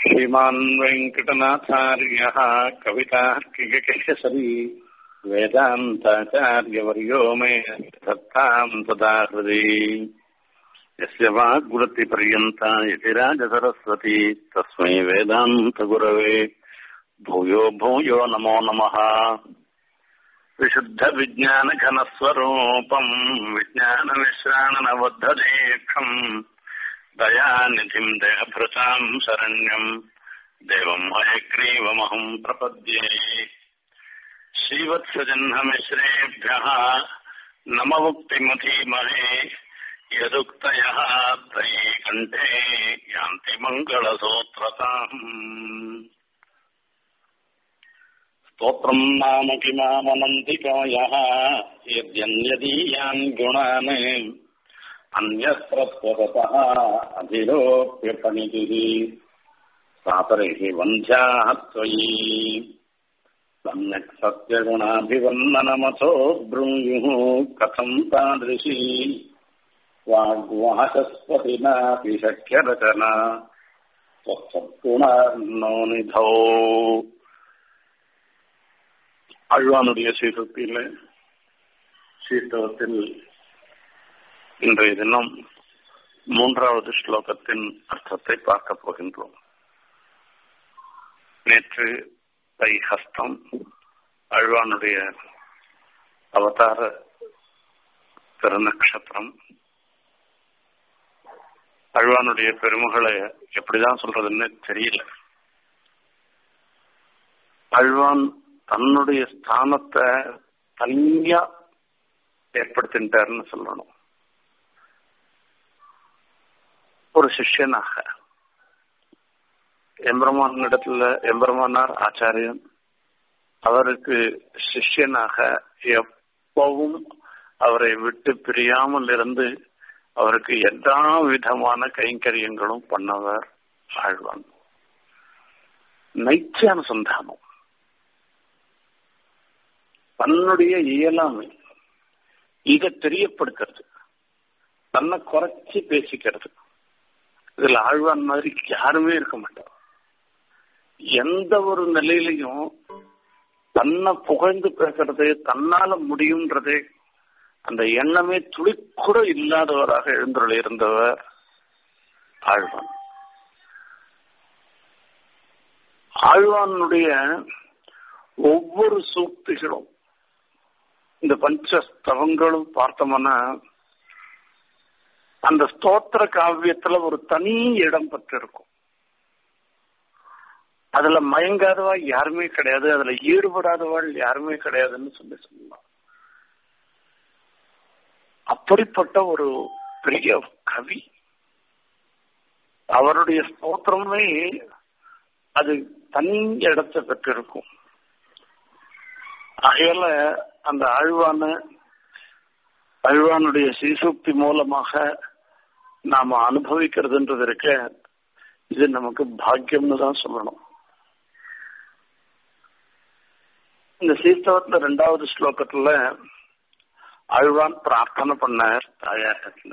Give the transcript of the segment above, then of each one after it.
श्रीमान् वेङ्कटनाथार्यः कवितार्किककेसरी वेदान्ताचार्यवर्यो मे दत्ताम् सदा हृदि यस्य वाग्वृत्तिपर्यन्ता यतिराजसरस्वती तस्मै वेदान्तगुरवे भूयो भूयो नमो नमः विशुद्धविज्ञानघनस्वरूपम् विज्ञानविश्राणनबद्धदीक्षम् दयानिधिम् देहभृताम् शरण्यम् देवम् हयग्रीवमहम् प्रपद्ये श्रीवत्सजह्नमिश्रेभ्यः नममुक्तिमधीमहे यदुक्तयः त्रयी कण्ठे यान्ति मङ्गलसूत्रताम् स्तोत्रम् नाम किमामनन्ति कवयः यद्यन्यदीयान् गुणान् अन्यस्त्रत्वतः अधिरोप्य पणितिः सातरिः वन्ध्याः त्वयि सम्यक् सत्यगुणाभिवन्दनमथो ब्रूयुः कथम् तादृशी वाग्वाचस्पतिनापि शक्यरचना त्वत्सद्गुणार्णो निधौ அழ்வானுடைய சீர்திருத்தில சீர்தவத்தில் இன்றைய தினம் மூன்றாவது ஸ்லோகத்தின் அர்த்தத்தை பார்க்க போகின்றோம் நேற்று தை ஹஸ்தம் அழ்வானுடைய அவதார திருநக்ஷத்திரம் அழ்வானுடைய பெருமகளை எப்படிதான் சொல்றதுன்னு தெரியல அழ்வான் தன்னுடைய ஸ்தானத்தை தனியா ஏற்படுத்திட்டாருன்னு சொல்லணும் ஒரு சிஷ்யனாக எம்பெருமான் இடத்துல எம்பெருமானார் ஆச்சாரியன் அவருக்கு சிஷ்யனாக எப்பவும் அவரை விட்டு பிரியாமல் இருந்து அவருக்கு எல்லா விதமான கைங்கரியங்களும் பண்ணவர் ஆழ்வான் நைச்சானுசந்தானம் தன்னுடைய இயலாமை இதை தெரியப்படுத்துறது தன்னை குறைச்சி பேசிக்கிறது இதுல ஆழ்வான் மாதிரி யாருமே இருக்க மாட்டார் எந்த ஒரு நிலையிலையும் தன்னை புகழ்ந்து பேசுறது தன்னால முடியும்ன்றதே அந்த எண்ணமே துளிக்கூட இல்லாதவராக எழுந்துள்ள இருந்தவர் ஆழ்வான் ஆழ்வானுடைய ஒவ்வொரு சூக்திகளும் இந்த பஞ்சஸ்தவங்களும் பார்த்தோம்னா அந்த ஸ்தோத்திர காவியத்துல ஒரு தனி இடம் பெற்றிருக்கும் அதுல மயங்காதவா யாருமே கிடையாது அதுல ஈடுபடாதவாள் யாருமே கிடையாதுன்னு சொல்லி சொல்லலாம் அப்படிப்பட்ட ஒரு பெரிய கவி அவருடைய ஸ்தோத்திரமே அது தனி இடத்தை பெற்றிருக்கும் ஆகையால அந்த ஆழ்வான அழ்வானுடைய சீசுக்தி மூலமாக நாம அனுபவிக்கிறதுன்றது இருக்க இது நமக்கு பாக்கியம்னு தான் சொல்லணும் இந்த சீஸ்தவத்துல ரெண்டாவது ஸ்லோகத்துல அழ்வான் பிரார்த்தனை பண்ணார் தாயாரத்துல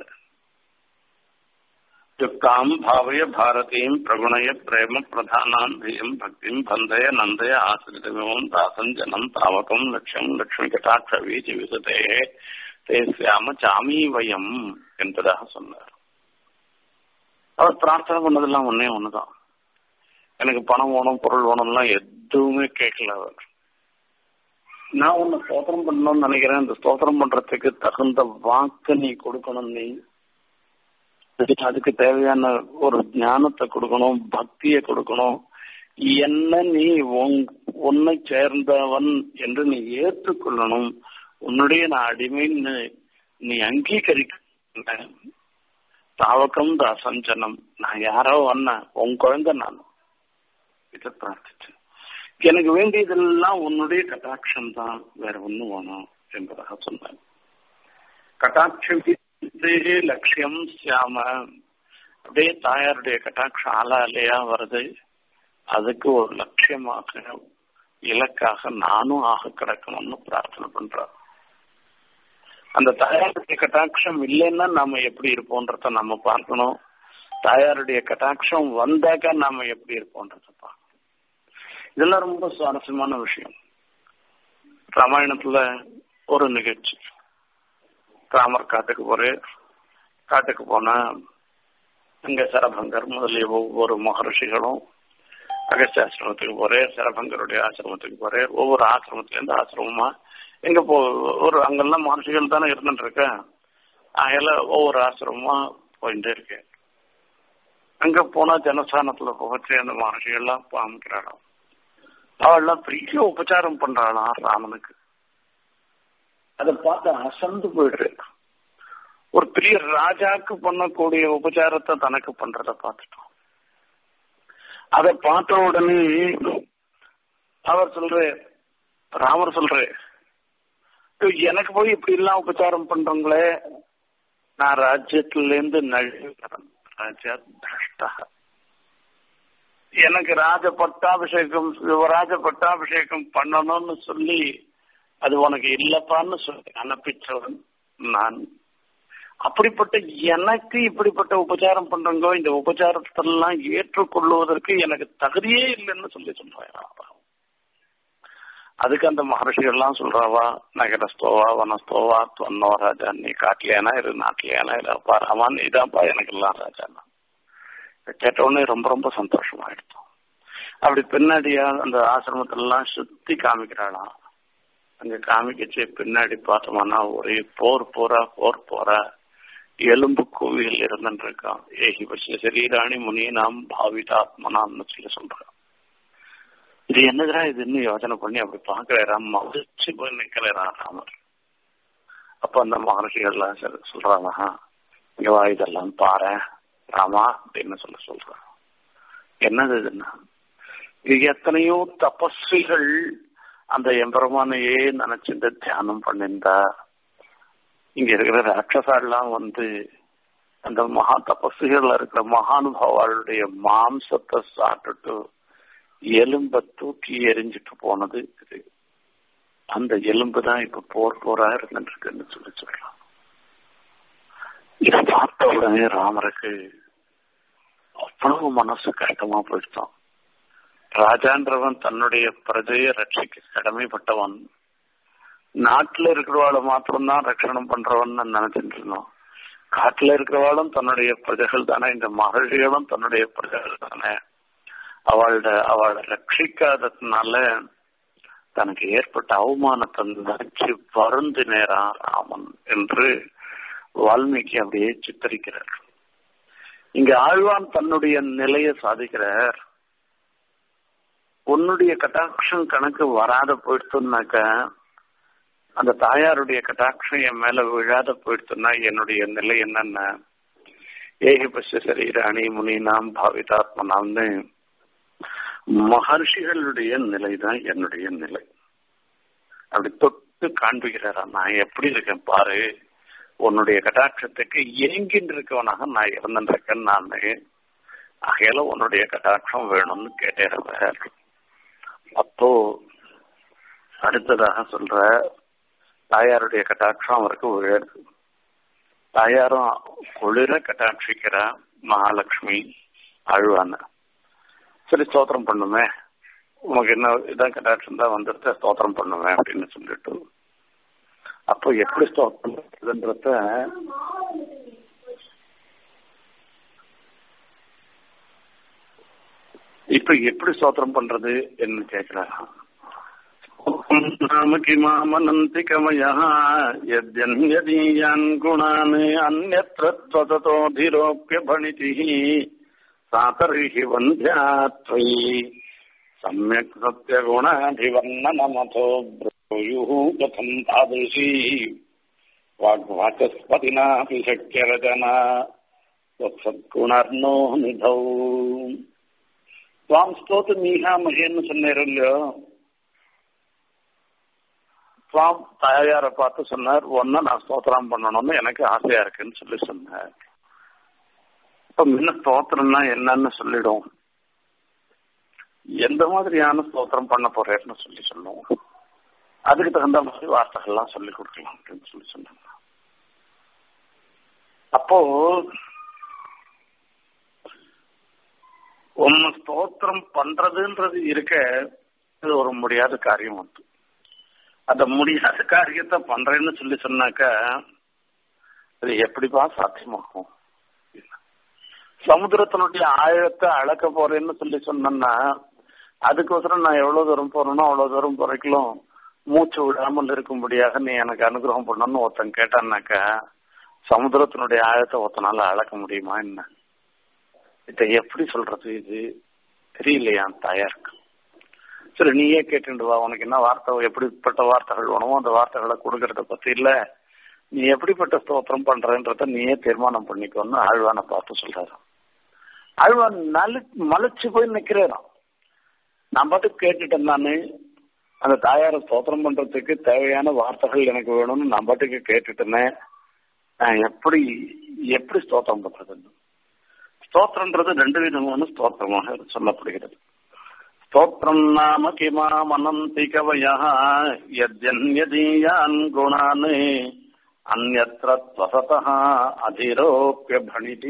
யுக்தாம் பாவய பாரதியும் பிரகுணய பிரேம பிரதானாம் தியம் பக்திம் பந்தய நந்தய ஆசிரிதமும் தாசம் ஜனம் தாவகம் லட்சம் லட்சுமி கட்டாட்ச வீதி விசதே தேசியாம சாமி வயம் என்பதாக சொன்னார் அவர் பிரார்த்தனை பண்ணதெல்லாம் ஒன்னே ஒண்ணுதான் எனக்கு பணம் வேணும் பொருள் வேணும்லாம் எதுவுமே கேட்கல அவர் நான் உன்னை ஸ்தோத்திரம் பண்ணணும்னு நினைக்கிறேன் இந்த ஸ்தோத்திரம் பண்றதுக்கு தகுந்த வாக்கு நீ கொடுக்கணும் நீ அதுக்கு தேவையான ஒரு ஞானத்தை கொடுக்கணும் பக்தியை கொடுக்கணும் என்ன நீ உன்னை சேர்ந்தவன் என்று நீ ஏற்றுக்கொள்ளணும் உன்னுடைய நான் அடிமைன்னு நீ அங்கீகரிக்க தாவக்கம் தாசஞ்சனம் நான் யாரோ வந்த உன் குழந்தை நான் இதை பிரார்த்திச்சேன் எனக்கு வேண்டியதெல்லாம் உன்னுடைய கட்டாட்சம் தான் வேற ஒண்ணு வேணும் என்பதாக சொன்னாங்க கட்டாட்சம் லட்சியம் சியாம அப்படியே தாயாருடைய கட்டாட்சம் ஆளாலையா வருது அதுக்கு ஒரு லட்சியமாக இலக்காக நானும் ஆக கிடக்கணும்னு பிரார்த்தனை பண்றார் அந்த தாயாருடைய கட்டாட்சம் இல்லைன்னா நாம எப்படி இருப்போன்றத நம்ம பார்க்கணும் தாயாருடைய கட்டாட்சம் வந்தாக்கா நாம எப்படி இருப்போன்றதுப்பா இதெல்லாம் ரொம்ப சுவாரஸ்யமான விஷயம் ராமாயணத்துல ஒரு நிகழ்ச்சி ராமர் காட்டுக்கு போறே காட்டுக்கு போனா அங்க சரபங்கர் முதலிய ஒவ்வொரு மகர்ஷிகளும் அகஸ்திய ஆசிரமத்துக்கு போறேன் சரபங்கருடைய ஆசிரமத்துக்கு போறேன் ஒவ்வொரு ஆசிரமத்துல இருந்து ஆசிரமமா எங்க போ ஒரு அங்கெல்லாம் மகர்ஷிகள் தானே இருந்துட்டு இருக்கேன் அதில் ஒவ்வொரு ஆசிரமமா போயிட்டே இருக்கேன் அங்க போனா ஜனஸ்தானத்துல போகச்சு அந்த மகர்ஷிகள்லாம் காமிக்கிறாளாம் அவள்லாம் பெரிய உபச்சாரம் பண்றாளாம் ராமனுக்கு அதை பார்த்து அசந்து போயிடுரு ஒரு பெரிய ராஜாக்கு பண்ணக்கூடிய உபச்சாரத்தை தனக்கு பண்றத பார்த்துட்டோம் அதை பார்த்த உடனே அவர் சொல்ற ராமர் சொல்ற எனக்கு போய் இப்படி எல்லாம் உபச்சாரம் பண்றவங்களே நான் ராஜ்யத்துல இருந்து நழுவுறேன் ராஜா திரஷ்டா எனக்கு ராஜ பட்டாபிஷேகம் யுவராஜ பட்டாபிஷேகம் பண்ணணும்னு சொல்லி அது உனக்கு இல்லப்பான்னு சொல்லி அனுப்பிச்சவன் நான் அப்படிப்பட்ட எனக்கு இப்படிப்பட்ட உபச்சாரம் பண்றவங்க இந்த உபச்சாரத்தெல்லாம் ஏற்றுக்கொள்வதற்கு எனக்கு தகுதியே இல்லைன்னு சொல்லி சொல்றாங்க அதுக்கு அந்த மகர்ஷிகள்லாம் சொல்றாவா நகரஸ்தோவா வனஸ்தோவா தொன்னோ ராஜா நீ காட்டிலேனா இரு நாட்டிலேனா இல்லப்பா ராமா நீதான்ப்பா எனக்கு எல்லாம் ராஜானா கேட்ட உடனே ரொம்ப ரொம்ப சந்தோஷமாயிடுத்தோம் அப்படி பின்னாடியா அந்த ஆசிரமத்திலாம் சுத்தி காமிக்கிறாளாம் அங்க காமிக்கச்சு பின்னாடி பார்த்தோம்னா ஒரே போர் போரா போர் போரா எலும்பு கோவில் இருந்துட்டு இருக்கான் ஏகி பட்ச சரீராணி முனி நாம் பாவிதாத்மனான்னு சொல்லி சொல்றான் இது என்னதுடா இதுன்னு யோசனை பண்ணி அப்படி பாக்குறாராம் மதிச்சு போய் நிக்கிறாராம் ராமர் அப்ப அந்த மகர்ஷிகள்லாம் சொல்றாங்க இங்க வா இதெல்லாம் பாரு ராமா அப்படின்னு சொல்ல சொல்றான் என்னது இதுன்னா இது எத்தனையோ தபஸ்விகள் அந்த எம்பெருமானையே நினைச்சிருந்த தியானம் பண்ணிருந்தா இங்க இருக்கிற ராட்சசாலாம் வந்து அந்த மகா தபஸ்விகள்ல இருக்கிற மகானுபாவாளுடைய மாம்சத்தை சாப்பிட்டுட்டு எலும்ப தூக்கி எரிஞ்சிட்டு போனது இது அந்த எலும்பு தான் இப்ப போர் போரா இருந்துட்டு இருக்குன்னு சொல்லி சொல்றான் இதை பார்த்த உடனே ராமருக்கு அவ்வளவு மனசு கஷ்டமா போயிடுச்சான் ராஜான்றவன் தன்னுடைய பிரஜையை ரட்சிக்க கடமைப்பட்டவன் நாட்டுல இருக்கிறவாளை மாத்திரம்தான் ரட்சணம் பண்றவன் நினைச்சிட்டு இருந்தோம் காட்டுல இருக்கிறவாளும் தன்னுடைய பிரஜைகள் தானே இந்த மகள்களும் தன்னுடைய பிரஜைகள் தானே அவளோட அவளை ரட்சிக்காததுனால தனக்கு ஏற்பட்ட அவமானத்தை நினைச்சு வருந்து நேரா ராமன் என்று வால்மீகி அப்படியே சித்தரிக்கிறார் இங்க ஆழ்வான் தன்னுடைய நிலையை சாதிக்கிறார் உன்னுடைய கட்டாட்சம் கணக்கு வராத போயிடுத்துனாக்க அந்த தாயாருடைய கட்டாட்சம் என் மேல விழாத போயிடுத்துன்னா என்னுடைய நிலை என்னென்ன ஏகி பச சரீராணி முனினாம் பாவிதாத்மனாம்னு மகர்ஷிகளுடைய நிலை தான் என்னுடைய நிலை அப்படி தொட்டு காண்பிக்கிறாரா நான் எப்படி இருக்கேன் பாரு உன்னுடைய கட்டாட்சத்துக்கு ஏங்கின்னு இருக்கவனாக நான் இருந்திருக்கேன் நான் ஆகையால உன்னுடைய கட்டாட்சம் வேணும்னு கேட்டேன் அப்போ அடுத்ததாக சொல்ற தாயாருடைய கட்டாட்சம் அவருக்கு விழுது தாயாரும் குளிர கட்டாட்சிக்கிறா மகாலட்சுமி அழுவான சரி ஸ்தோத்திரம் பண்ணுமே உனக்கு என்ன இதான் கட்டாட்சம் தான் வந்துட்டு ஸ்தோத்திரம் பண்ணுவேன் அப்படின்னு சொல்லிட்டு அப்போ எப்படி ஸ்தோத்திரம் பண்ணுறதுன்றத இப்ப எப்படி ஸ்தோத்திரம் பண்றது என்று கேட்கிறாங்க நாம கிமாமனந்தி கமயா யத்யன்யதீயான் குணான் அந்யத்ர त्वततोऽधिरोप्य भणितिः सा तर्हि वन्ध्या त्वयि सम्यक् सत्यगुणाधिवर्णनमथो ब्रूयुः कथम् तादृशी वाग्वाचस्पतिनापि शक्यरचना त्वत्सद्गुणार्णो निधौ त्वां स्तोतमीहामहेன்னு சொன்னேன் இல்லையோ சுவாம் தாயாரை பார்த்து சொன்னார் ஒன்ன நான் ஸ்தோத்திரம் பண்ணணும்னு எனக்கு ஆசையா இருக்குன்னு சொல்லி சொன்னார் இப்ப முன்ன ஸ்தோத்திரம்னா என்னன்னு சொல்லிடும் எந்த மாதிரியான ஸ்தோத்திரம் பண்ண போறேன்னு சொல்லி சொல்லுவோம் அதுக்கு தகுந்த மாதிரி வார்த்தைகள்லாம் சொல்லி கொடுக்கலாம் அப்படின்னு சொல்லி சொன்னாங்க அப்போ உம்ம ஸ்தோத்திரம் பண்றதுன்றது இருக்க இது ஒரு முடியாத காரியம் வந்து அந்த முடியாத காரியத்தை பண்றேன்னு சொல்லி சொன்னாக்கா அது எப்படிப்பா சாத்தியமாகும் சமுத்திரத்தினுடைய ஆழத்தை அளக்க போறேன்னு சொல்லி சொன்னா அதுக்கோசரம் நான் எவ்வளவு தூரம் போறேனோ அவ்வளவு தூரம் வரைக்கும் மூச்சு விடாமல் இருக்கும்படியாக நீ எனக்கு அனுகிரகம் பண்ணணும்னு ஒருத்தன் கேட்டான்னாக்கா சமுத்திரத்தினுடைய ஆழத்தை ஒருத்தனால அளக்க முடியுமா என்ன இதை எப்படி சொல்றது இது தெரியலையா தாயாருக்கு சரி நீயே கேட்டுண்டு வா உனக்கு என்ன வார்த்தை எப்படிப்பட்ட வார்த்தைகள் வேணுமோ அந்த வார்த்தைகளை கொடுக்கறத பத்தி இல்ல நீ எப்படிப்பட்ட ஸ்தோத்திரம் பண்றன்றத நீயே தீர்மானம் பண்ணிக்கோன்னு ஆழ்வானை பார்த்து சொல்றாரு ஆழ்வான் நலி மலைச்சு போய் நிக்கிறாராம் நான் பாட்டுக்கு கேட்டுட்டேன் நானு அந்த தாயார ஸ்தோத்திரம் பண்றதுக்கு தேவையான வார்த்தைகள் எனக்கு வேணும்னு நான் பாட்டுக்கு கேட்டுட்டேனே நான் எப்படி எப்படி ஸ்தோத்திரம் பண்றதுன்னு ஸ்தோத்திரன்றது ரெண்டு விதமான ஸ்தோத்திரமாக சொல்லப்படுகிறது ஸ்தோத்திரம் நாம கிமா மனந்தி கவய யத்யன்யதீயான் குணான் அந்நத்திர துவசத அதிரோப்பிய பணிதி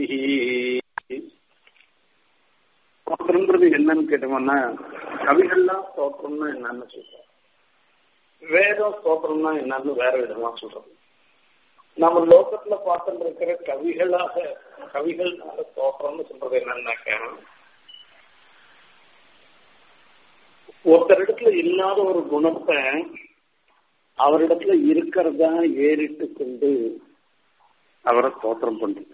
ஸ்தோத்திரம்ன்றது என்னன்னு கேட்டோம்னா கவிகள்லாம் ஸ்தோத்திரம்னு என்னன்னு சொல்றோம் வேதம் ஸ்தோத்திரம்னா என்னன்னு வேற விதமா சொல்றோம் நம்ம லோகத்துல பார்த்துட்டு இருக்கிற கவிகளாக கவிகள்னால ஸ்தோத்திரம்னு சொல்றது என்னன்னாக்க ஒருத்தரிடத்துல இல்லாத ஒரு குணத்தை அவரிடத்துல இருக்கிறதா ஏறிட்டு கொண்டு அவரை ஸ்தோத்திரம் பண்றது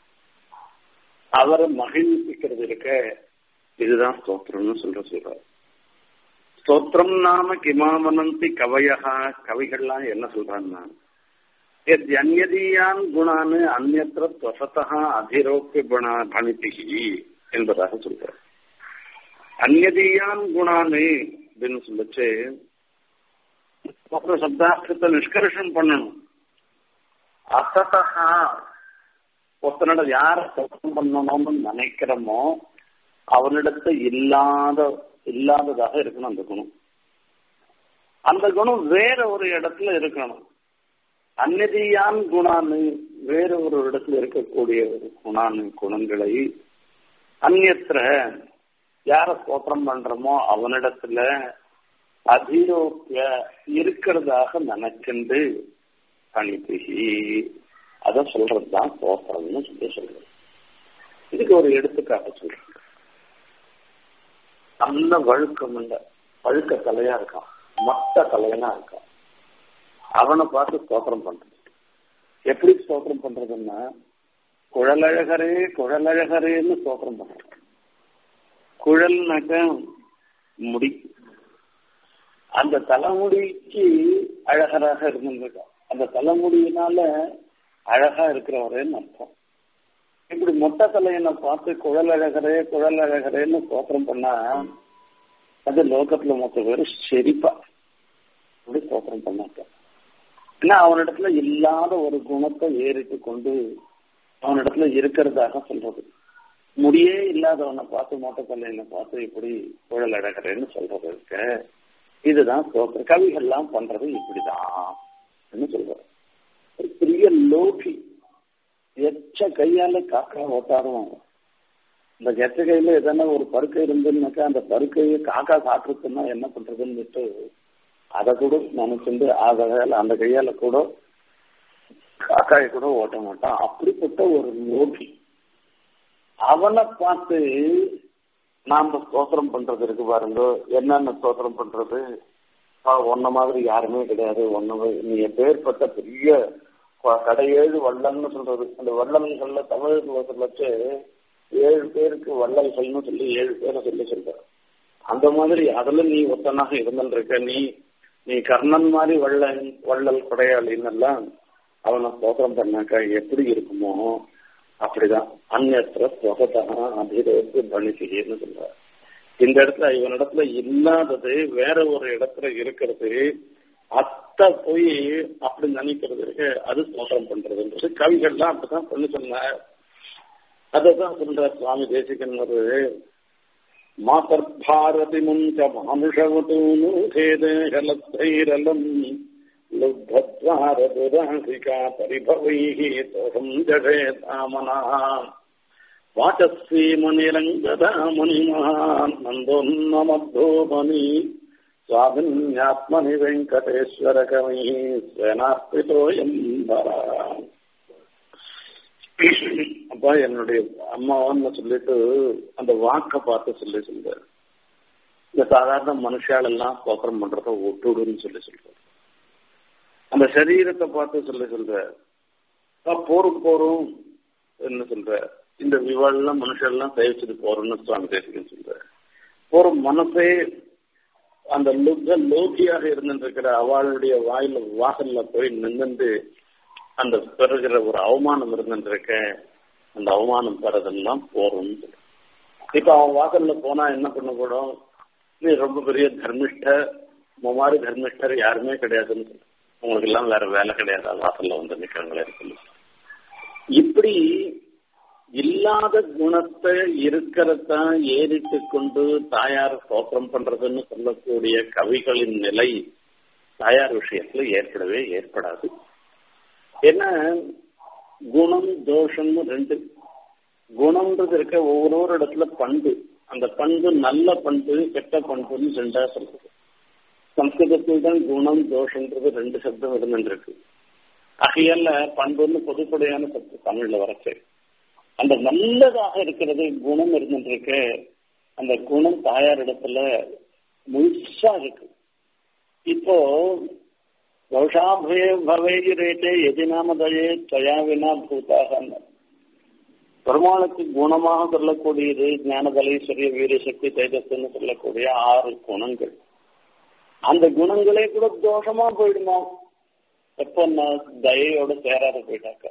அவரை மகிழ்விக்கிறது இருக்க இதுதான் ஸ்தோத்திரம்னு சொல்ற சொல்றாரு ஸ்தோத்திரம் நாம கிமாமனந்தி கவையா கவிகள்லாம் என்ன சொல்றான்னா அந்நதீயான் குணானு அந்நத்திர துவசத்தா அதிரோப்பிய குணா பணித்திகி என்பதாக சொல்றார் அந்நதீயான் குணானு அப்படின்னு சொல்லிச்சு அப்புறம் சப்தார்த்தத்தை நிஷ்கர்ஷம் பண்ணணும் அசதா ஒருத்தனோட யார சுத்தம் பண்ணணும்னு நினைக்கிறோமோ அவனிடத்து இல்லாத இல்லாததாக இருக்கணும் அந்த குணம் அந்த குணம் வேற ஒரு இடத்துல இருக்கணும் அந்நதியான் குணான்னு வேற ஒரு இடத்துல இருக்கக்கூடிய ஒரு குணானு குணங்களை அந்நியத்திர யார ஸ்தோத்திரம் பண்றோமோ அவனிடத்துல அதிரோப்பிய இருக்கிறதாக நினைக்கிண்டு கணிப்பிகி அத சொல்றதுதான் ஸ்தோத்திரம்னு சொல்லி சொல்றது இதுக்கு ஒரு எடுத்துக்காட்டு சொல்றேன் நல்ல வழுக்கம் இல்ல வழுக்க தலையா இருக்கான் மொத்த தலையனா இருக்கான் அவனை பார்த்து ஸ்தோத்திரம் பண்றது எப்படி ஸ்தோத்திரம் பண்றதுன்னா குழலழகரே குழலழகரேன்னு ஸ்தோத்திரம் பண்றது குழல்னாக்க முடி அந்த தலைமுடிக்கு அழகராக இருந்திருக்கான் அந்த தலைமுடியினால அழகா இருக்கிறவரேன்னு அர்த்தம் இப்படி மொட்டை தலையனை பார்த்து குழல் அழகரே குழல் அழகரேன்னு ஸ்தோத்திரம் பண்ணா அது லோகத்துல மொத்த பேர் செரிப்பா அப்படி ஸ்தோத்திரம் பண்ணாக்க ஏன்னா அவனிடத்துல இல்லாத ஒரு குணத்தை ஏறிட்டு கொண்டு அவனிடத்துல இருக்கிறதாக சொல்றது முடியே இல்லாதவனை பார்த்து மொட்டை தலையனை பார்த்து இப்படி குழல் அழகரேன்னு சொல்றது இருக்க இதுதான் ஸ்தோத்திர கவிகள்லாம் பண்றது இப்படிதான் சொல்றது ஒரு பெரிய லோகி எச்ச கையால காக்கா ஓட்டாரும் இந்த எச்ச கையில எதனா ஒரு பருக்கை இருந்துன்னாக்கா அந்த பருக்கையை காக்கா சாப்பிட்டுன்னா என்ன பண்றதுன்னு அதை கூட நினைச்சுட்டு ஆகையால அந்த கையால கூட காக்காயை கூட ஓட்ட மாட்டான் அப்படிப்பட்ட ஒரு லோகி அவனை பார்த்து நாம ஸ்தோத்திரம் பண்றது இருக்கு பாருங்க என்னென்ன ஸ்தோத்திரம் பண்றது ஒன்ன மாதிரி யாருமே கிடையாது ஒன்னு நீ பேர்பட்ட பெரிய கடையேழு வள்ளல்னு சொல்றது அந்த வள்ளல்கள்ல தமிழ் வச்சு ஏழு பேருக்கு வள்ளல்கள்னு சொல்லி ஏழு பேரை சொல்லி சொல்ற அந்த மாதிரி அதுல நீ ஒத்தனாக இருந்தல் இருக்க நீ நீ கர்ணன் மாதிரி வள்ளல் வள்ளல் கொடையாளின்னு எல்லாம் அவனை ஸ்தோத்திரம் பண்ணாக்கா எப்படி இருக்குமோ அப்படிதான் அந்நத்திர ஸ்வகத்தா அபிரோத்து பணிசின்னு சொல்ற இந்த இடத்துல இவனிடத்துல இல்லாதது வேற ஒரு இடத்துல இருக்கிறது அத்த போய் அப்படி நினைக்கிறது இருக்கு அது ஸ்தோத்திரம் பண்றதுன்றது கவிகள்லாம் அப்படிதான் பண்ணி சொன்னார் அதான் சொல்ற சுவாமி தேசிகன் ஒரு மாதர் பாரதி முஞ்ச மானுஷவதூனு ஹேதேகலத்தைரலம் லுப்தத்வாரதுராசிகா பரிபவைः தோஷம் ஜடே தாமனா வாச்சஸ்ரீமணிரங்கதா முனிமான் நந்தோன்னமத்தோமணி சுவாமின்யாத்மனி வெங்கடேஸ்வர கவி ஸ்வேனார்பிதோயம் அப்பா என்னுடைய அம்மாவான்னு சொல்லிட்டு அந்த வாக்க பார்த்து சொல்லி சொல்றாரு இந்த சாதாரண மனுஷால் எல்லாம் கோபரம் பண்றத ஒட்டுடுன்னு சொல்லி சொல்றாரு அந்த சரீரத்தை பார்த்து சொல்லி சொல்ற போரும் போரும் என்ன சொல்ற இந்த விவாதெல்லாம் மனுஷெல்லாம் தயவுச்சது போறோம்னு சுவாமி தேசிகன் சொல்ற ஒரு மனசே அந்த லுக்க லோகியாக இருந்துருக்கிற அவளுடைய வாயில வாசல்ல போய் நின்று அந்த பெறுகிற ஒரு அவமானம் இருந்துருக்க அந்த அவமானம் பெறதெல்லாம் போறோம் இப்ப அவன் வாசல்ல போனா என்ன பண்ணக்கூடும் நீ ரொம்ப பெரிய தர்மிஷ்ட மாதிரி தர்மிஷ்டர் யாருமே கிடையாதுன்னு சொல்லு உங்களுக்கு எல்லாம் வேற வேலை கிடையாது வாசல்ல வந்து நிக்கிறவங்களே சொல்லு இப்படி இல்லாத குணத்தை இருக்கிறதா ஏறிட்டு கொண்டு தாயார் சோத்திரம் பண்றதுன்னு சொல்லக்கூடிய கவிகளின் நிலை தாயார் விஷயத்துல ஏற்படவே ஏற்படாது ஏன்னா குணம் தோஷம்னு ரெண்டு குணம்ன்றது இருக்க ஒவ்வொரு இடத்துல பண்பு அந்த பண்பு நல்ல பண்பு கெட்ட பண்புன்னு ரெண்டா சொல்றது சம்ஸ்கிருதத்தில் தான் குணம் தோஷம்ன்றது ரெண்டு சப்தம் இருந்துருக்கு ஆகையால பண்புன்னு பொதுப்படையான சப்தம் தமிழ்ல வரச்சு அந்த நல்லதாக இருக்கிறது குணம் இருந்துருக்க அந்த குணம் தாயார் இடத்துல முழுசா இருக்கு இப்போ பௌஷாபய பவேஜி ரேட்டே எதினாமதயே தயாவினா பூத்தாக பெருமாளுக்கு குணமாக சொல்லக்கூடியது ஞானபலேஸ்வரிய வீரசக்தி தேஜஸ்ன்னு சொல்லக்கூடிய ஆறு குணங்கள் அந்த குணங்களே கூட தோஷமா போயிடுமா எப்ப தயையோட சேராத போயிட்டாக்க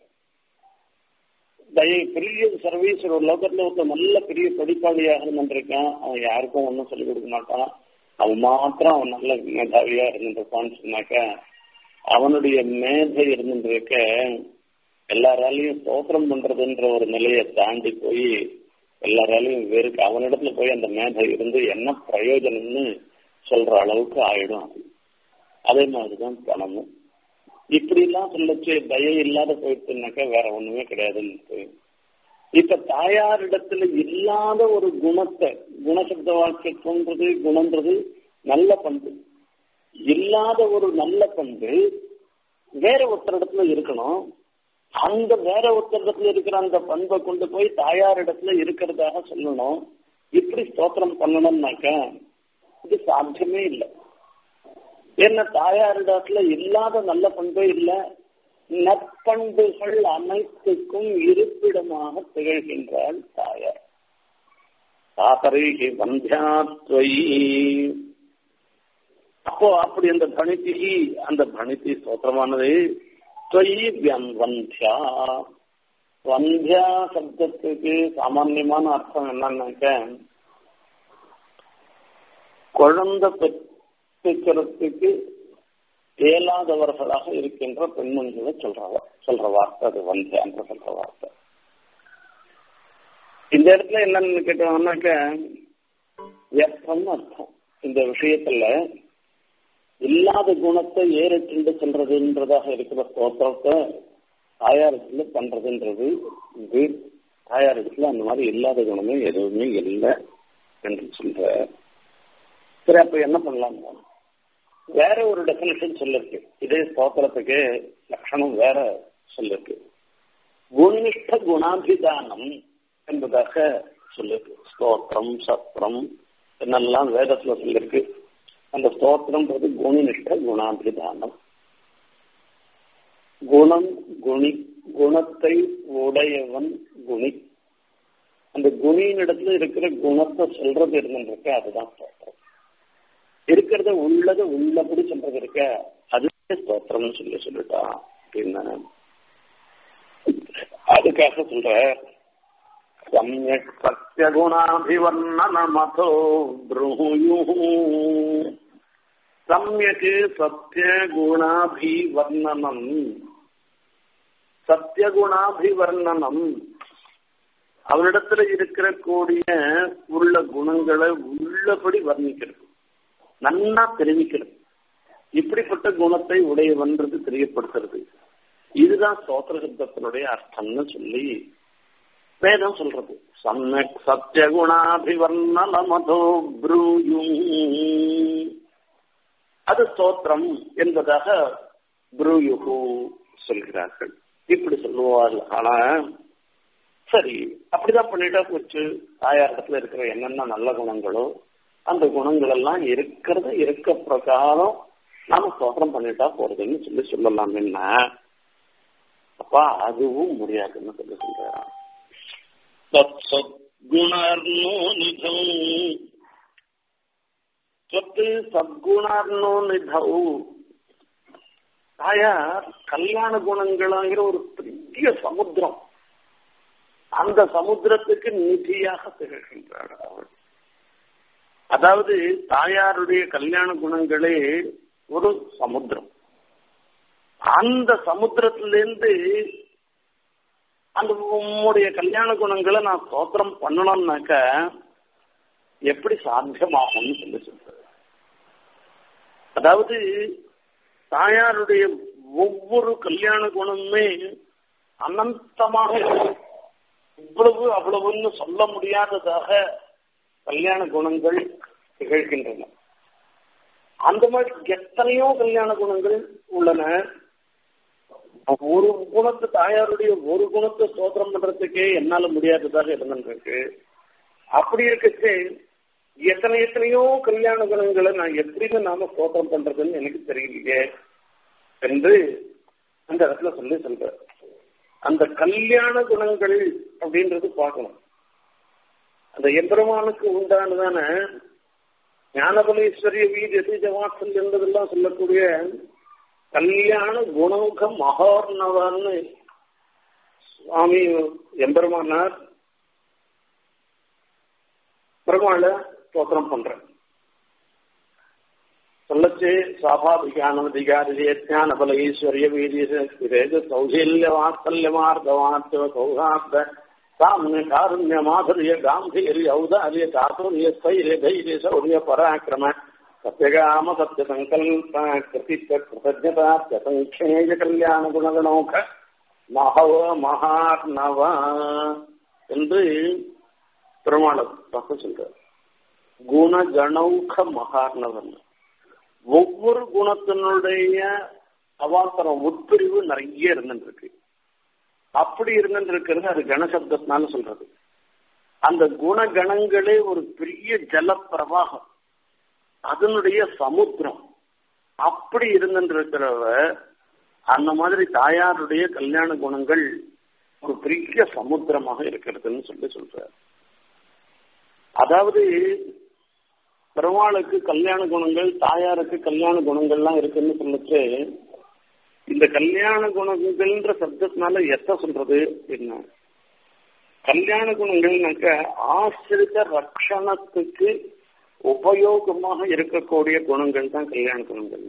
தயை பெரிய சர்வீஸ் ஒரு லோகத்துல ஒருத்த நல்ல பெரிய படிப்பாளியாக இருந்திருக்கான் அவன் யாருக்கும் ஒன்றும் சொல்லிக் கொடுக்க மாட்டான் அவன் மாத்திரம் அவன் நல்ல மேதாவியா இருந்துருப்பான்னு சொன்னாக்க அவனுடைய மேதை இருந்துருக்க எல்லாராலையும் சோத்திரம் பண்றதுன்ற ஒரு நிலையை தாண்டி போய் எல்லாராலையும் வெறுக்க அவனிடத்துல போய் அந்த மேதை இருந்து என்ன பிரயோஜனம்னு சொல்ற அளவுக்கு ஆயிடும் அது அதே மாதிரிதான் பணமும் இப்படி எல்லாம் சொல்லச்சு தயை இல்லாத போயிட்டுனாக்கா வேற ஒண்ணுமே கிடையாதுன்னு இப்ப தாயாரிடத்துல இல்லாத ஒரு குணத்தை குணசப்த வாக்கியம்ன்றது குணம்ன்றது நல்ல பண்பு இல்லாத ஒரு நல்ல பண்பு வேற ஒருத்தரிடத்துல இருக்கணும் அந்த வேற ஒருத்தரிடத்துல இருக்கிற அந்த பண்பை கொண்டு போய் தாயார் இடத்துல இருக்கிறதாக சொல்லணும் இப்படி ஸ்தோத்திரம் பண்ணணும்னாக்கா இது சாத்தியமே இல்லை என்ன தாயாரிடத்துல இல்லாத நல்ல பண்பே இல்லை நற்பண்புகள் அனைத்துக்கும் இருப்பிடமாக திகழ்கின்றாள் தாயார் தாத்தரைகி வந்தியாத்வயி அப்போ அப்படி அந்த பணித்தி அந்த பணித்தி ஸ்தோத்திரமானது தொயி வந்தியா வந்தியா சப்தத்துக்கு சாமான்யமான அர்த்தம் என்னன்னாக்க குழந்தை பெற்றுக்கிறதுக்கு இயலாதவர்களாக இருக்கின்ற பெண்மணிகளை சொல்ற சொல்ற வார்த்தை அது வந்தியான்ற சொல்ற வார்த்தை இந்த இடத்துல என்னன்னு கேட்டோம்னாக்க வியர்த்தம்னு அர்த்தம் இந்த விஷயத்துல இல்லாத குணத்தை ஏறிட்டு சொல்றதுன்றதாக இருக்கிற ஸ்தோத்திரத்தை தாயாரத்துல பண்றதுன்றது இது தாயாரத்துல அந்த மாதிரி இல்லாத குணமே எதுவுமே இல்லை என்று சொல்ற சரி அப்ப என்ன பண்ணலாம் வேற ஒரு டெபினேஷன் சொல்லிருக்கு இதே ஸ்தோத்திரத்துக்கு லட்சணம் வேற சொல்லிருக்கு குணிஷ்ட குணாபிதானம் என்பதாக சொல்லிருக்கு ஸ்தோத்திரம் சத்திரம் என்னெல்லாம் வேதத்துல சொல்லிருக்கு அந்த ஸ்தோத்திரம்ன்றது குணினிஷ்ட குணாபிதானம் குணம் குணி குணத்தை உடையவன் குணி அந்த குணியின் இடத்துல இருக்கிற குணத்தை சொல்றது இருந்துருக்கு அதுதான் ஸ்தோத்திரம் இருக்கிறத உள்ளத உள்ளபடி சொல்றது இருக்க அதுவே ஸ்தோத்திரம்னு சொல்லி சொல்லிட்டான் அப்படின்னு அதுக்காக சொல்ற சமயக் சத்தியகுணாபிவர்ணனமதோ ப்ரூயு சமயக் சத்தியகுணாபிவர்ணனம் சத்தியகுணாபிவர்ணனம் அவனிடத்துல இருக்கிற கூடிய உள்ள குணங்களை உள்ளபடி வர்ணிக்கிறது நன்னா தெரிவிக்கிறது இப்படிப்பட்ட குணத்தை உடையவன்றது தெரியப்படுத்துறது இதுதான் ஸ்தோத்திர சப்தத்தினுடைய அர்த்தம்னு சொல்லி வேதம் சொல்றது சமக் சத்தியகுணாபிவர்ணன மதோ ப்ரூயும் அது ஸ்தோத்திரம் என்பதாக ப்ரூயுகு சொல்கிறார்கள் இப்படி சொல்லுவார்கள் ஆனா சரி அப்படிதான் பண்ணிட்டா போச்சு தாயாரிடத்துல இருக்கிற என்னென்ன நல்ல குணங்களோ அந்த குணங்கள் எல்லாம் இருக்கிறத இருக்க பிரகாரம் நாம ஸ்தோத்திரம் பண்ணிட்டா போறதுன்னு சொல்லி சொல்லலாம் என்ன அப்பா அதுவும் முடியாதுன்னு சொல்லி சொல்றான் சத்குணர்னோ நிதௌ சொத்து சத்குணர்னோ நிதௌ தாயார் கல்யாண குணங்களாங்கிற ஒரு பெரிய சமுத்திரம் அந்த சமுத்திரத்துக்கு நிதியாக திகழ்கின்றார் அவள் அதாவது தாயாருடைய கல்யாண குணங்களே ஒரு சமுத்திரம் அந்த சமுத்திரத்திலிருந்து அந்த உம்முடைய கல்யாண குணங்களை நான் சோத்திரம் பண்ணணும்னாக்க எப்படி சாத்தியமாகும்னு சொல்லி சொல்ற அதாவது தாயாருடைய ஒவ்வொரு கல்யாண குணமுமே அனந்தமாக இவ்வளவு அவ்வளவுன்னு சொல்ல முடியாததாக கல்யாண குணங்கள் திகழ்கின்றன அந்த மாதிரி எத்தனையோ கல்யாண குணங்கள் உள்ளன ஒரு குணத்தை தாயாருடைய ஒரு குணத்தை சோதனம் பண்றதுக்கே என்னால முடியாததாக இருந்திருக்கு அப்படி இருக்கச்சு எத்தனை எத்தனையோ கல்யாண குணங்களை நான் எப்படின்னு நாம சோதனம் பண்றதுன்னு எனக்கு தெரியலையே என்று அந்த இடத்துல சொல்லி சொல்ற அந்த கல்யாண குணங்கள் அப்படின்றது பார்க்கணும் அந்த எம்பெருமானுக்கு உண்டானதான ஞானபலேஸ்வரிய வீதி எதிஜவாசல் என்பதெல்லாம் சொல்லக்கூடிய கல்யாண குணமுக மகோர்ணவான்னு சுவாமி எம்பெருமானார் பெருமாள ஸ்தோத்திரம் பண்றேன் சொல்லச்சு சுவாபாவிகானதிகாரி ஞான பல ஈஸ்வரிய வீரிய சௌசல்ய வாத்சல்ய மார்தவாத்வ சௌகார்த்த சாம்ய காருண்ய மாதுரிய காம்பீரிய ஔதாரிய சாதுரிய ஸ்தைரிய தைரிய சௌரிய பராக்கிரம சத்யகாம சத்ய சங்கல்ப கிருதித்த கிருதஜதா சங்கேய கல்யாண குணகணோக மகவ மகார்ணவ என்று பெருமாளை பார்க்க சொல்றார் குணகணௌக மகார்ணவன் ஒவ்வொரு குணத்தினுடைய அவாந்தரம் உட்பிரிவு நிறைய இருந்துருக்கு அப்படி இருந்துருக்கிறது அது கணசப்தத்தினால சொல்றது அந்த குணகணங்களே ஒரு பெரிய ஜல பிரவாகம் அதனுடைய சமுத்திரம் அப்படி இருந்துருக்கிறவ அந்த மாதிரி தாயாருடைய கல்யாண குணங்கள் ஒரு பெரிய சமுத்திரமாக இருக்கிறதுன்னு சொல்லி சொல்ற அதாவது பெருமாளுக்கு கல்யாண குணங்கள் தாயாருக்கு கல்யாண குணங்கள்லாம் இருக்குன்னு சொல்லிட்டு இந்த கல்யாண குணங்கள்ன்ற சப்தத்தினால எத்த சொல்றது என்ன கல்யாண குணங்கள்னாக்க ஆசிரித ரட்சணத்துக்கு உபயோகமாக இருக்கக்கூடிய குணங்கள் தான் கல்யாண குணங்கள்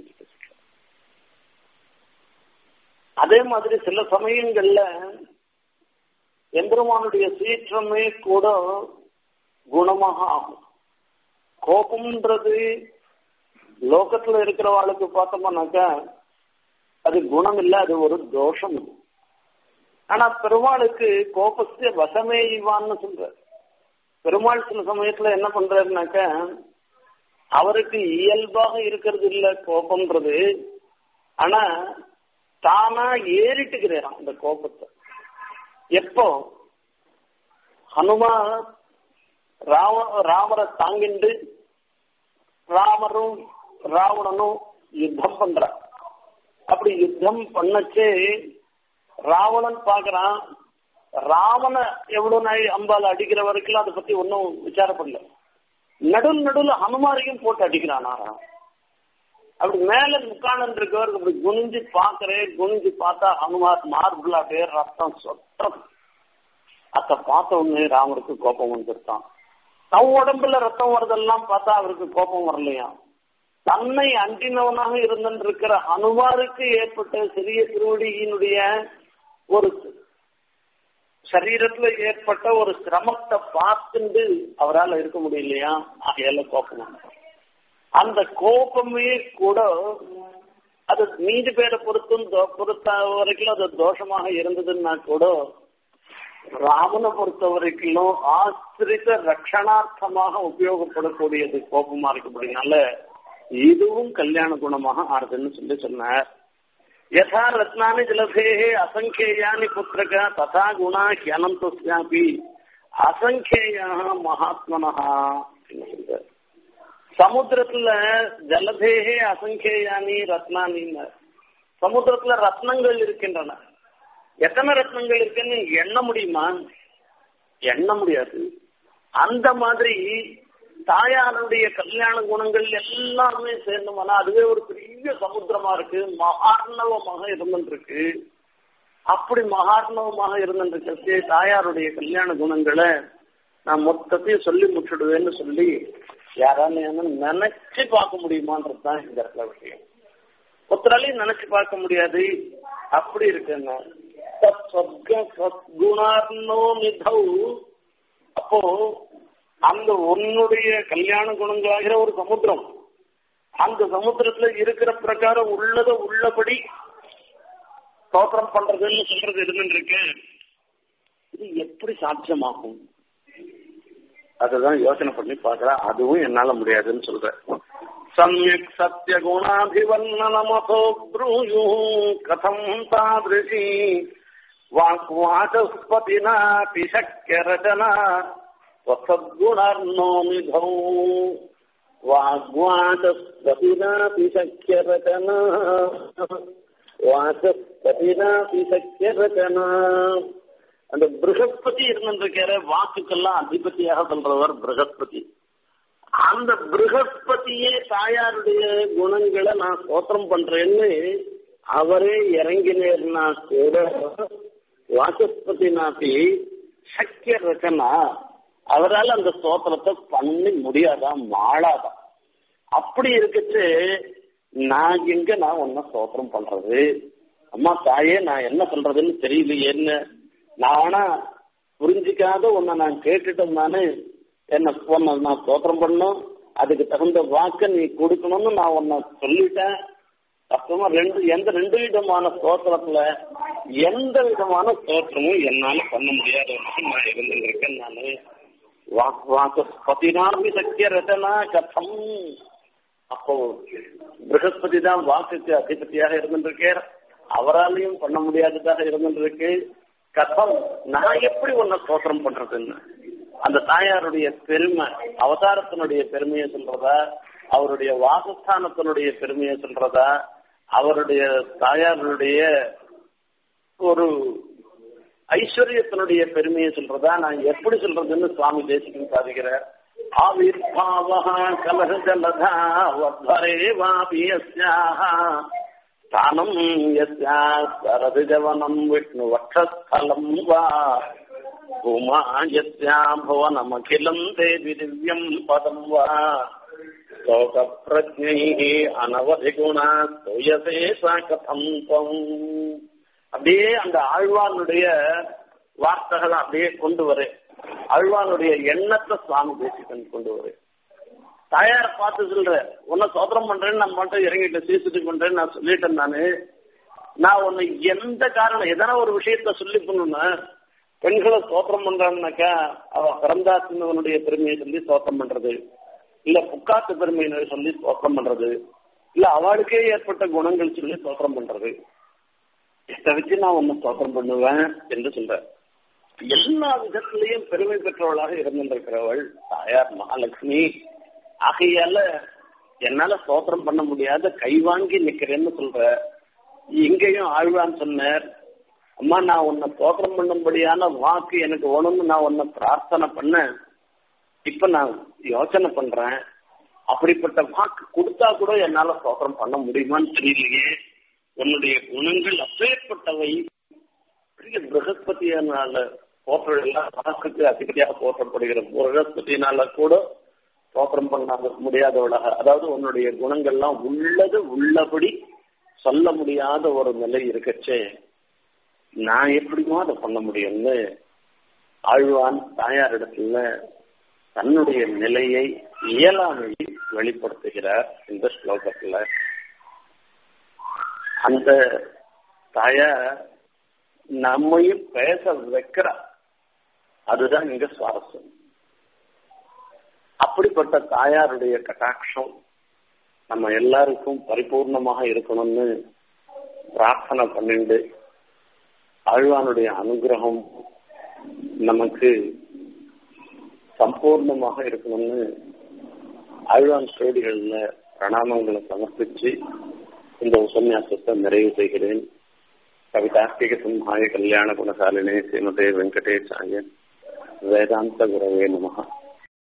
அதே மாதிரி சில சமயங்கள்ல எம்பெருமானுடைய சீற்றமே கூட குணமாக ஆகும் கோபம்ன்றது லோகத்துல இருக்கிறவாளுக்கு பார்த்தோம்னாக்கா அது குணம் இல்ல அது ஒரு தோஷம் ஆனா பெருமாளுக்கு கோபஸ்த வசமே இவான்னு சொல்ற பெருமாள் சில சமயத்துல என்ன பண்றாருனாக்க அவருக்கு இயல்பாக இருக்கிறது இல்ல கோபம்ன்றது ஆனா தானா ஏறிட்டுக்கிறான் அந்த கோபத்தை எப்போ ஹனுமா ராவ ராமரை தாங்கிண்டு ராமரும் ராவணனும் யுத்தம் பண்ற அப்படி யுத்தம் பண்ணச்சே ராவணன் பாக்குறான் ராவண எவ்வளவு நாய் அம்பால அடிக்கிற வரைக்கும் அதை பத்தி ஒன்னும் விசாரப்படல நடுவில் நடுவில் ஹனுமாரையும் போட்டு அடிக்கிறானா அப்படி மேல முக்கானன் இருக்கவர் அப்படி குனிஞ்சு பாக்குறேன் குனிஞ்சு பார்த்தா ஹனுமார் மார்பிள் அப்படியே ரத்தம் சொத்தம் அத பார்த்த உடனே ராமருக்கு கோபம் வந்துருத்தான் தன் உடம்புல ரத்தம் வருதெல்லாம் பார்த்தா அவருக்கு கோபம் வரலையா தன்னை அண்டினவனாக இருந்திருக்கிற அனுமாருக்கு ஏற்பட்ட சிறிய திருவடியினுடைய ஒரு சரீரத்துல ஏற்பட்ட ஒரு சிரமத்தை பார்த்துண்டு அவரால் இருக்க முடியலையா ஆகையால கோபம் அந்த கோபமே கூட அது மீதி பேரை பொறுத்தும் பொறுத்த வரைக்கும் அது தோஷமாக இருந்ததுன்னா கூட ராமனை பொறுத்த வரைக்கும் ஆசிரித ரட்சணார்த்தமாக உபயோகப்படக்கூடியது கோபமா இருக்கக்கூடியனால இதுவும் கல்யாண குணமாக ஆறுதுன்னு சொல்லி சொன்னார் யதா ரத்னானி ஜலதேகே அசங்கேயானி புத்திரக ததா குணா ஹியனந்தஸ்யாபி அசங்கேயாக மகாத்மனஹா அப்படின்னு சொல்றார் சமுத்திரத்துல ஜலதேகே அசங்கேயானி ரத்னானின்னு சமுத்திரத்துல ரத்னங்கள் இருக்கின்றன எத்தனை ரத்னங்கள் இருக்குன்னு எண்ண முடியுமா எண்ண முடியாது அந்த மாதிரி தாயாருடைய கல்யாண குணங்கள் எல்லாமே சேர்ந்தோம்னா அதுவே ஒரு பெரிய சமுத்திரமா இருக்கு மகார்ணவமாக இருந்துருக்கு அப்படி மகார்ணவமாக இருந்துருக்கு தாயாருடைய கல்யாண குணங்களை நான் மொத்தத்தையும் சொல்லி முற்றிடுவேன்னு சொல்லி யாராலும் நினைச்சு பார்க்க முடியுமான்றதுதான் இந்த இடத்துல விஷயம் ஒருத்தராலையும் நினைச்சு பார்க்க முடியாது அப்படி இருக்குங்க குணார்னோ மிதௌ அப்போ அந்த உன்னுடைய கல்யாண குணங்களாகிற ஒரு சமுத்திரம் அந்த சமுத்திரத்துல இருக்கிற பிரகாரம் உள்ளத உள்ளபடி தோற்றம் பண்றதுன்னு சொல்றது இருந்துருக்கு இது எப்படி சாத்தியமாகும் அதுதான் யோசனை பண்ணி பாக்குறேன் அதுவும் என்னால முடியாதுன்னு சொல்றேன் சமயக் சத்திய குணாபிவர்ணனமதோ ப்ரூயு கதம் தாதிருஷி வாக்வாச்சஸ்பதினாபி சக்கிய ரச்சனா வசத்குணர்ணோமிதௌ வாக்வாச்சஸ்பதினாபி சக்கிய ரச்சனா வாசஸ்பதினாபி சக்கிய ரச்சனா அந்த பிருகஸ்பதி இருந்திருக்கிற வாக்குக்கெல்லாம் அதிபதியாக சொல்றவர் பிருகஸ்பதி அந்த பிருகஸ்பதியே தாயாருடைய குணங்களை நான் ஸ்தோத்திரம் பண்றேன்னு அவரே இறங்கினேர்னா கூட வாசஸ்பதி நாட்டி சக்கிய ரச்சனா அவரால் அந்த ஸ்தோத்திரத்தை பண்ணி முடியாதான் மாளாதான் அப்படி இருக்குச்சு நான் எங்க நான் ஒன்ன ஸ்தோத்திரம் பண்றது அம்மா தாயே நான் என்ன சொல்றதுன்னு தெரியலையேன்னு நான் ஆனா புரிஞ்சிக்காத உன்னை நான் கேட்டுட்டோம்னானு என்ன உன்னை நான் ஸ்தோத்திரம் பண்ணும் அதுக்கு தகுந்த வாக்க நீ கொடுக்கணும்னு நான் உன்னை சொல்லிட்டேன் அப்புறமா ரெண்டு எந்த ரெண்டு விதமான ஸ்தோத்திரத்துல எந்த விதமான ஸ்தோத்திரமும் என்னால பண்ண முடியாத ஒரு நான் இருந்திருக்கேன் நானு வாக் வாக்கு பதினாறு சக்கிய ரச்சனா கதம் அப்போ பிரகஸ்பதி தான் வாக்குக்கு அதிபதியாக இருந்திருக்கார் அவராலையும் பண்ண முடியாததாக இருந்திருக்கு கதம் நான் எப்படி உன்னை ஸ்தோத்திரம் பண்றதுன்னு அந்த தாயாருடைய பெருமை அவதாரத்தினுடைய பெருமையை சொல்றதா அவருடைய வாசஸ்தானத்தினுடைய பெருமையை சொல்றதா அவருடைய தாயாருடைய ஒரு ஐஸ்வர்யத்தினுடைய பெருமையை சொல்றதா நான் எப்படி சொல்றதுன்னு சுவாமி தேசிகன் சாதிக்கிறார் ஆவிர்பாவः கலஹஜலதா வத்வரே வாபி யஸ்யாः स्थानं यस्या सरदिजवनं विष्णुवक्षस्थलं वा उमा यस्या भुवनमखिलं देवि दिव्यं पदं वा शोकप्रज्ञैः अनवधिगुणा स्तूयसे सा कथं त्वम् அப்படியே அந்த ஆழ்வானுடைய வார்த்தைகளை அப்படியே கொண்டு வரேன் ஆழ்வானுடைய எண்ணத்தை சுவாமி தேசிகன் கொண்டு வரேன் தாயார பார்த்து சொல்ற உன்னை சோதனம் பண்றேன்னு நான் மட்டும் இறங்கிட்டு சீசுட்டு பண்றேன்னு நான் சொல்லிட்டேன் நானு நான் உன்னை எந்த காரணம் எதனா ஒரு விஷயத்த சொல்லி பண்ணணும்னா பெண்களை சோத்திரம் பண்றான்னாக்கா அவ பிறந்தாத்தினவனுடைய பெருமையை சொல்லி சோத்திரம் பண்றது இல்ல புக்காத்து பெருமையை சொல்லி சோத்திரம் பண்றது இல்ல அவளுக்கே ஏற்பட்ட குணங்கள் சொல்லி சோத்திரம் பண்றது இதை வச்சு நான் உன்னை சோத்திரம் பண்ணுவேன் என்று சொல்றேன் எல்லா விதத்திலையும் பெருமை பெற்றவளாக இருந்திருக்கிறவள் தாயார் மகாலட்சுமி ஆகையால என்னால சோத்திரம் பண்ண முடியாத கை வாங்கி நிக்கிறேன்னு சொல்ற இங்கேயும் ஆழ்வான் சொன்னார் அம்மா நான் உன்னை சோத்திரம் பண்ணும்படியான வாக்கு எனக்கு வேணும்னு நான் உன்னை பிரார்த்தனை பண்ண இப்ப நான் யோசனை பண்றேன் அப்படிப்பட்ட வாக்கு கொடுத்தா கூட என்னால சோத்திரம் பண்ண முடியுமான்னு தெரியலையே உன்னுடைய குணங்கள் அப்பேற்பட்டவை பெரிய பிரகஸ்பதியினால போற்றெல்லாம் வாக்குக்கு அதிபதியாக போற்றப்படுகிற பிரகஸ்பதியினால கூட தோற்றம் பண்ண முடியாதவளாக அதாவது உன்னுடைய குணங்கள்லாம் உள்ளது உள்ளபடி சொல்ல முடியாத ஒரு நிலை இருக்கச்சே நான் எப்படிமோ அதை பண்ண முடியும்னு ஆழ்வான் தாயார் இடத்துல தன்னுடைய நிலையை இயலாமையை வெளிப்படுத்துகிறார் இந்த ஸ்லோகத்துல அந்த தாயார் நம்மையும் பேச வைக்கிறா அதுதான் இங்க சுவாரஸ்யம் அப்படிப்பட்ட தாயாருடைய கட்டாட்சம் நம்ம எல்லாருக்கும் பரிபூர்ணமாக இருக்கணும்னு பிரார்த்தனை பண்ணிண்டு ஆழ்வானுடைய அனுகிரகம் நமக்கு சம்பூர்ணமாக இருக்கணும்னு ஆழ்வான் ஸ்டோடிகள்ல பிரணாமங்களை சமர்ப்பிச்சு இந்த உபன்யாசத்தை நிறைவு செய்கிறேன் கவிதார்த்திக சிம்ஹாய கல்யாண குணசாலினே ஸ்ரீமதே வெங்கடேசாய வேதாந்த குரவே நமகா